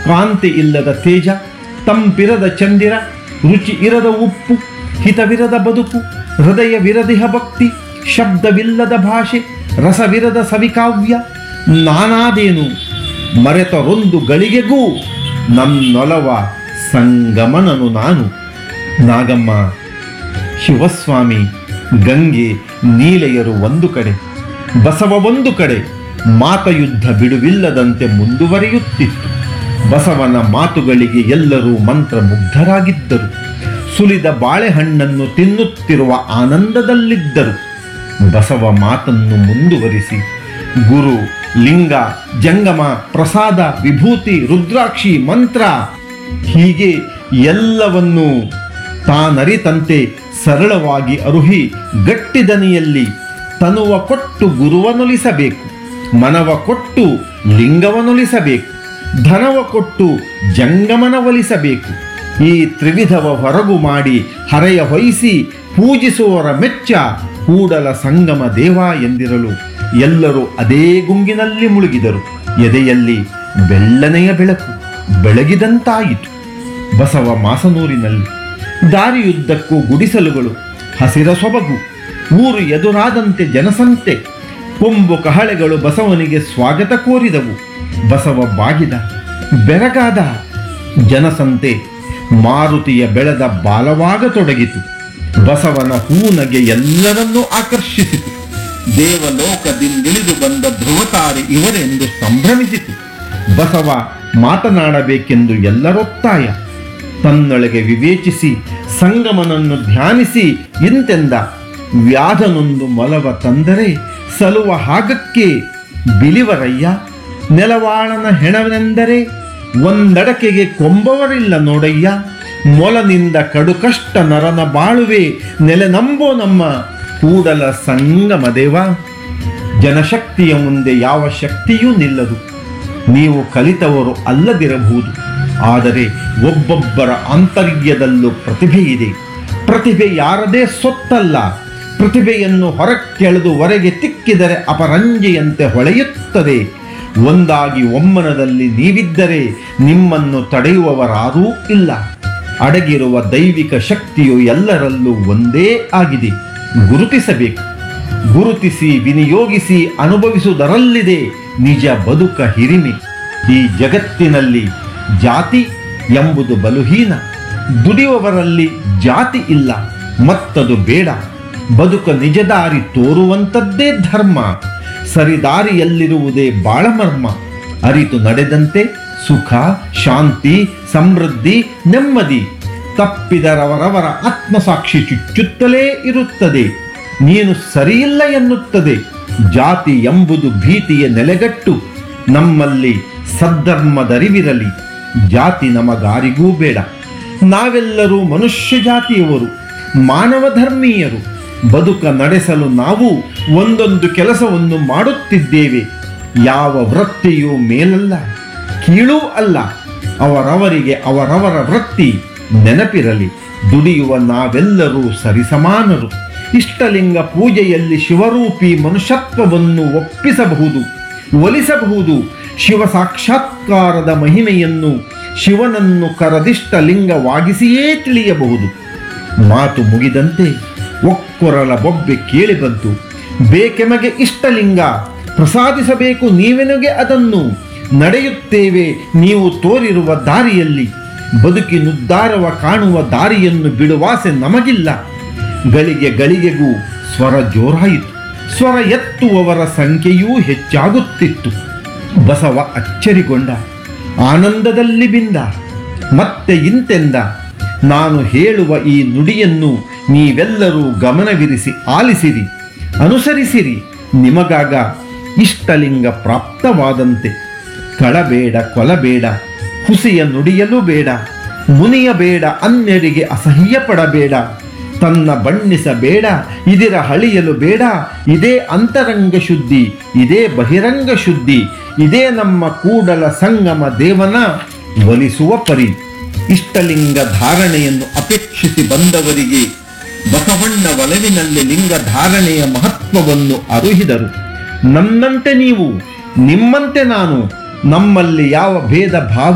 ಕಾಂತಿ ಇಲ್ಲದ ತೇಜ ತಂಪಿರದ ಚಂದಿರ ರುಚಿ ಇರದ ಉಪ್ಪು ಹಿತವಿರದ ಬದುಕು ಹೃದಯವಿರದಿಹ ಭಕ್ತಿ ಶಬ್ದವಿಲ್ಲದ ಭಾಷೆ ರಸವಿರದ ಸವಿಕಾವ್ಯ ನಾನಾದೇನು ಮರೆತರೊಂದು ಗಳಿಗೆಗೂ ನನ್ನೊಲವ ಸಂಗಮನನು ನಾನು ನಾಗಮ್ಮ ಶಿವಸ್ವಾಮಿ ಗಂಗೆ ನೀಲೆಯರು ಒಂದು ಕಡೆ ಬಸವ ಒಂದು ಕಡೆ ಮಾತಯುದ್ಧ ಬಿಡುವಿಲ್ಲದಂತೆ ಮುಂದುವರಿಯುತ್ತಿತ್ತು ಬಸವನ ಮಾತುಗಳಿಗೆ ಎಲ್ಲರೂ ಮಂತ್ರಮುಗ್ಧರಾಗಿದ್ದರು ಸುಲಿದ ಬಾಳೆಹಣ್ಣನ್ನು ತಿನ್ನುತ್ತಿರುವ ಆನಂದದಲ್ಲಿದ್ದರು ಬಸವ ಮಾತನ್ನು ಮುಂದುವರಿಸಿ ಗುರು ಲಿಂಗ ಜಂಗಮ ಪ್ರಸಾದ ವಿಭೂತಿ ರುದ್ರಾಕ್ಷಿ ಮಂತ್ರ ಹೀಗೆ ಎಲ್ಲವನ್ನೂ ತಾನರಿತಂತೆ ಸರಳವಾಗಿ ಅರುಹಿ ಗಟ್ಟಿದನಿಯಲ್ಲಿ ತನುವ ಕೊಟ್ಟು ಗುರುವನೊಲಿಸಬೇಕು ಮನವ ಕೊಟ್ಟು ಲಿಂಗವನೊಲಿಸಬೇಕು ಧನವ ಕೊಟ್ಟು ಜಂಗಮನ ಒಲಿಸಬೇಕು ಈ ತ್ರಿವಿಧವ ಹೊರಗು ಮಾಡಿ ಹರೆಯ ಹೊಯ್ಸಿ ಪೂಜಿಸುವವರ ಮೆಚ್ಚ ಕೂಡಲ ಸಂಗಮ ದೇವ ಎಂದಿರಲು ಎಲ್ಲರೂ ಅದೇ ಗುಂಗಿನಲ್ಲಿ ಮುಳುಗಿದರು ಎದೆಯಲ್ಲಿ ಬೆಳ್ಳನೆಯ ಬೆಳಕು ಬೆಳಗಿದಂತಾಯಿತು ಬಸವ ಮಾಸನೂರಿನಲ್ಲಿ ದಾರಿಯುದ್ದಕ್ಕೂ ಗುಡಿಸಲುಗಳು ಹಸಿರ ಸೊಬಗು ಊರು ಎದುರಾದಂತೆ ಜನಸಂತೆ ಕೊಂಬು ಕಹಳೆಗಳು ಬಸವನಿಗೆ ಸ್ವಾಗತ ಕೋರಿದವು ಬಸವ ಬಾಗಿದ ಬೆರಗಾದ ಜನಸಂತೆ ಮಾರುತಿಯ ಬೆಳೆದ ಬಾಲವಾಗತೊಡಗಿತು ಬಸವನ ಹೂನಗೆ ಎಲ್ಲರನ್ನೂ ಆಕರ್ಷಿಸಿತು ದೇವಲೋಕದಿಂದಿಳಿದು ಬಂದ ಧ್ರುವತಾರೆ ಇವರೆಂದು ಸಂಭ್ರಮಿಸಿತು ಬಸವ ಮಾತನಾಡಬೇಕೆಂದು ಎಲ್ಲರೊತ್ತಾಯ ತನ್ನೊಳಗೆ ವಿವೇಚಿಸಿ ಸಂಗಮನನ್ನು ಧ್ಯಾನಿಸಿ ಇಂತೆಂದ ವ್ಯಾಧನೊಂದು ಮೊಲವ ತಂದರೆ ಸಲುವ ಹಾಗಕ್ಕೆ ಬಿಲಿವರಯ್ಯ ನೆಲವಾಳನ ಹೆಣವೆಂದರೆ ಒಂದಡಕೆಗೆ ಕೊಂಬವರಿಲ್ಲ ನೋಡಯ್ಯ ಮೊಲನಿಂದ ಕಡುಕಷ್ಟ ನರನ ಬಾಳುವೆ ನೆಲೆನಂಬೋ ನಮ್ಮ ಕೂಡಲ ಸಂಗಮ ದೇವ ಜನಶಕ್ತಿಯ ಮುಂದೆ ಯಾವ ಶಕ್ತಿಯೂ ನಿಲ್ಲದು ನೀವು ಕಲಿತವರು ಅಲ್ಲದಿರಬಹುದು ಆದರೆ ಒಬ್ಬೊಬ್ಬರ ಆಂತರ್ಯದಲ್ಲೂ ಪ್ರತಿಭೆ ಇದೆ ಪ್ರತಿಭೆ ಯಾರದೇ ಸೊತ್ತಲ್ಲ ಪ್ರತಿಭೆಯನ್ನು ಹೊರಕ್ಕೆಳೆದು ಹೊರಗೆ ತಿಕ್ಕಿದರೆ ಅಪರಂಜಿಯಂತೆ ಹೊಳೆಯುತ್ತದೆ ಒಂದಾಗಿ ಒಮ್ಮನದಲ್ಲಿ ನೀವಿದ್ದರೆ ನಿಮ್ಮನ್ನು ತಡೆಯುವವರಾರೂ ಇಲ್ಲ ಅಡಗಿರುವ ದೈವಿಕ ಶಕ್ತಿಯು ಎಲ್ಲರಲ್ಲೂ ಒಂದೇ ಆಗಿದೆ ಗುರುತಿಸಬೇಕು ಗುರುತಿಸಿ ವಿನಿಯೋಗಿಸಿ ಅನುಭವಿಸುವುದರಲ್ಲಿದೆ ನಿಜ ಬದುಕ ಹಿರಿಮೆ ಈ ಜಗತ್ತಿನಲ್ಲಿ ಜಾತಿ ಎಂಬುದು ಬಲುಹೀನ ದುಡಿಯುವವರಲ್ಲಿ ಜಾತಿ ಇಲ್ಲ ಮತ್ತದು ಬೇಡ ಬದುಕ ನಿಜದಾರಿ ತೋರುವಂಥದ್ದೇ ಧರ್ಮ ಸರಿದಾರಿಯಲ್ಲಿರುವುದೇ ಬಾಳಮರ್ಮ ಅರಿತು ನಡೆದಂತೆ ಸುಖ ಶಾಂತಿ ಸಮೃದ್ಧಿ ನೆಮ್ಮದಿ ತಪ್ಪಿದರವರವರ ಆತ್ಮಸಾಕ್ಷಿ ಚುಚ್ಚುತ್ತಲೇ ಇರುತ್ತದೆ ನೀನು ಸರಿಯಿಲ್ಲ ಎನ್ನುತ್ತದೆ ಜಾತಿ ಎಂಬುದು ಭೀತಿಯ ನೆಲೆಗಟ್ಟು ನಮ್ಮಲ್ಲಿ ಸದ್ಧರ್ಮದರಿವಿರಲಿ ಜಾತಿ ನಮಗಾರಿಗೂ ಬೇಡ ನಾವೆಲ್ಲರೂ ಮನುಷ್ಯ ಜಾತಿಯವರು ಮಾನವ ಧರ್ಮೀಯರು ಬದುಕ ನಡೆಸಲು ನಾವು ಒಂದೊಂದು ಕೆಲಸವನ್ನು ಮಾಡುತ್ತಿದ್ದೇವೆ ಯಾವ ವೃತ್ತಿಯೂ ಮೇಲಲ್ಲ ಕೀಳೂ ಅಲ್ಲ ಅವರವರಿಗೆ ಅವರವರ ವೃತ್ತಿ ನೆನಪಿರಲಿ ದುಡಿಯುವ ನಾವೆಲ್ಲರೂ ಸರಿಸಮಾನರು ಇಷ್ಟಲಿಂಗ ಪೂಜೆಯಲ್ಲಿ ಶಿವರೂಪಿ ಮನುಷ್ಯತ್ವವನ್ನು ಒಪ್ಪಿಸಬಹುದು ಒಲಿಸಬಹುದು ಶಿವ ಸಾಕ್ಷಾತ್ಕಾರದ ಮಹಿಮೆಯನ್ನು ಶಿವನನ್ನು ಕರದಿಷ್ಟ ಲಿಂಗವಾಗಿಸಿಯೇ ತಿಳಿಯಬಹುದು ಮಾತು ಮುಗಿದಂತೆ ಒಕ್ಕೊರಲ ಬೊಬ್ಬೆ ಕೇಳಿ ಬಂತು ಬೇಕೆಮಗೆ ಇಷ್ಟಲಿಂಗ ಪ್ರಸಾದಿಸಬೇಕು ನೀವೆನಗೆ ಅದನ್ನು ನಡೆಯುತ್ತೇವೆ ನೀವು ತೋರಿರುವ ದಾರಿಯಲ್ಲಿ ಬದುಕಿನುದ್ದಾರವ ಕಾಣುವ ದಾರಿಯನ್ನು ಬಿಡುವಾಸೆ ನಮಗಿಲ್ಲ ಗಳಿಗೆ ಗಳಿಗೆಗೂ ಸ್ವರ ಜೋರಾಯಿತು ಸ್ವರ ಎತ್ತುವವರ ಸಂಖ್ಯೆಯೂ ಹೆಚ್ಚಾಗುತ್ತಿತ್ತು ಬಸವ ಅಚ್ಚರಿಗೊಂಡ ಆನಂದದಲ್ಲಿ ಬಿಂದ ಮತ್ತೆ ಇಂತೆಂದ ನಾನು ಹೇಳುವ ಈ ನುಡಿಯನ್ನು ನೀವೆಲ್ಲರೂ ಗಮನವಿರಿಸಿ ಆಲಿಸಿರಿ ಅನುಸರಿಸಿರಿ ನಿಮಗಾಗ ಇಷ್ಟಲಿಂಗ ಪ್ರಾಪ್ತವಾದಂತೆ ಕಳಬೇಡ ಕೊಲಬೇಡ ಹುಸಿಯ ನುಡಿಯಲು ಬೇಡ ಮುನಿಯಬೇಡ ಅನ್ಯರಿಗೆ ಅಸಹ್ಯ ಪಡಬೇಡ ತನ್ನ ಬಣ್ಣಿಸಬೇಡ ಇದಿರ ಹಳಿಯಲು ಬೇಡ ಇದೇ ಅಂತರಂಗ ಶುದ್ಧಿ ಇದೇ ಬಹಿರಂಗ ಶುದ್ಧಿ ಇದೇ ನಮ್ಮ ಕೂಡಲ ಸಂಗಮ ದೇವನ ಒಲಿಸುವ ಪರಿ ಇಷ್ಟಲಿಂಗ ಧಾರಣೆಯನ್ನು ಅಪೇಕ್ಷಿಸಿ ಬಂದವರಿಗೆ ಬಸವಣ್ಣ ಒಲವಿನಲ್ಲಿ ಲಿಂಗ ಧಾರಣೆಯ ಮಹತ್ವವನ್ನು ಅರುಹಿದರು ನನ್ನಂತೆ ನೀವು ನಿಮ್ಮಂತೆ ನಾನು ನಮ್ಮಲ್ಲಿ ಯಾವ ಭೇದ ಭಾವ